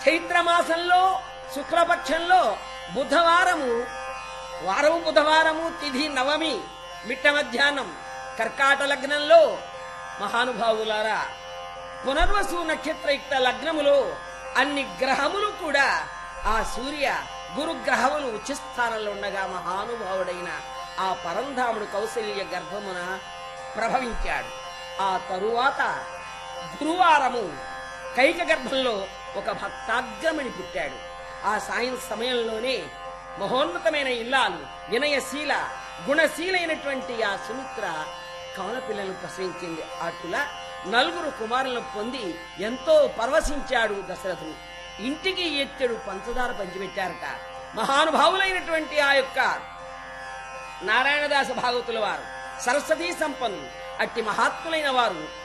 చైత్రమాసంలో శుక్లపక్షంలో బుధవారము వారము బుధవారము తిథి నవమి మిట్ట మధ్యాహ్నం కర్కాట లగ్నంలో మహానుభావులారా పునర్వసు నక్షత్రయుక్త లగ్నములో అన్ని గ్రహములు కూడా ఆ సూర్య గురుగ్రహములు ఉచ్చస్థానంలో ఉండగా మహానుభావుడైన ఆ పరంధాముడు కౌశల్య గర్భమున ప్రభవించాడు ఆ తరువాత గురువారము కైక గర్భంలో ఒక భక్తాగ్రమణి పుట్టాడు ఆ సాయం సమయంలోనే మహోన్నతమైన ఇల్లాలు వినయశీల గుణశీలైనటువంటి ఆ సుమిత్ర కవల పిల్లలను ప్రసవించింది అటులా నలుగురు కుమారులను పొంది ఎంతో పరవశించాడు దశరథుడు ఇంటికి ఎత్తెడు పంచదార పంచిపెట్టారట మహానుభావులైనటువంటి ఆ యొక్క నారాయణదాస భాగవతుల వారు సరస్వతీ సంపన్నులు అట్టి మహాత్ములైన వారు